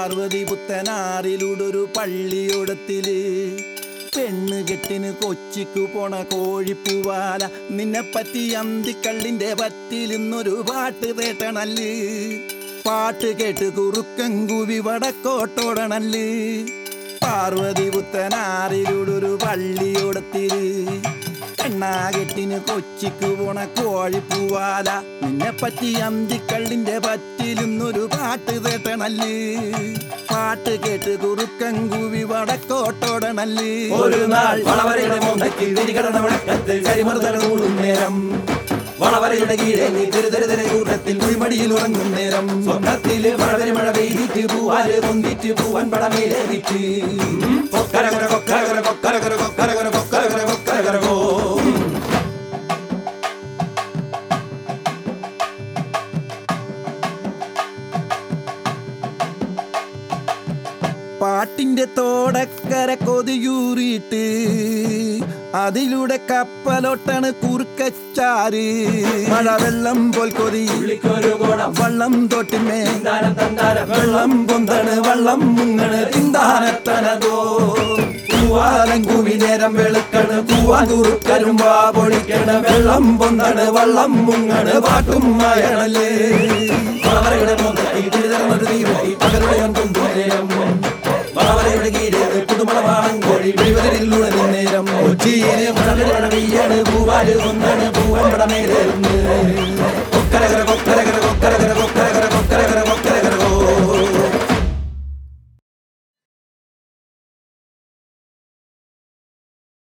പാർവതി പുത്തനാറിലൂടൊരു പള്ളിയോടത്തില് പെണ്ണ് കെട്ടിന് കൊച്ചിക്കു പോണ കോഴിപ്പൂവാല നിന്നെ പറ്റി അന്തിക്കള്ളിന്റെ പറ്റിലിന്നൊരു പാട്ട് തേട്ടണല്ല് പാട്ട് കേട്ട് കുറുക്കൻ കൂവി വടക്കോട്ടോടണല്ല് പാർവതി പുത്തനാറിലൂടൊരു പള്ളിയോടത്തില് പെണ്ണാകെട്ടിന് കൊച്ചിക്ക് പോണ കോഴിപ്പൂവാല നിന്നെ പറ്റി അന്തിക്കള്ളിന്റെ പറ്റിലിന്നൊരു പാട്ട് തേട്ടണല്ല് പാട്ട് കേട്ട് കുറുക്കൻ കൂവി വടക്കോട്ടോടണല്ല് ഒരു നാൾ വളവരയുടെ മോന്തയ്ക്ക് തിരികടണ വിളക്കത്ത് കരിമറുതല കൂടും നേരം വളവരയുടെ കീഴെ നീ തെരുതെരുതെര കൂട്ടത്തിൽ കുഴിമടിയിൽ ഉറങ്ങും നേരം സ്വപ്നത്തില് വളവരെ മഴ പെയ്തിട്ട് പൂവാല് പൊന്തിട്ട് പൂവൻ പടമേലേറിട്ട് കൊക്കരകര കൊക്കരകര കൊക്കരകര കൊക്കരകര കൊക്കരകര കൊക്കരകര കോ പാട്ടിന്റെ തോടക്കര കൊതിയൂറിയിട്ട് അതിലൂടെ കപ്പലോട്ടാണ് കുറുക്കച്ചാറ് മഴവെള്ളം പോൽ കൊതി പുള്ളിക്കൊരു കോടം വള്ളം തൊട്ടിമേ താരം തന്താരം വെള്ളം പൊന്തണ് വള്ളം മുങ്ങണ് തിന്താനത്തനതോ പൂവാലം കൂവി നേരം വെളുക്കണ് പൂവാൻ കുറുക്കരും വാ പൊളിക്കണ് വെള്ളം പൊന്തണ് വള്ളം മുങ്ങണ് പാട്ടും മായണല്ലേ വളവരയുടെ മോന്തയ്ക്ക് തിരുതരമൊരു തീവടി പകരുടയോൻ കൊണ്ടു നേരം വളവരയുടെ കീഴെ പുതുമണവാളം കോഴി വിളിവരിലൂടെ നിന്നേരം കൊച്ചിയിലെ മഴ മഴ പെയ്യാണ് പൂവാല് ഒന്നാണ് പൂവൻ പടമേലേറുന്നത്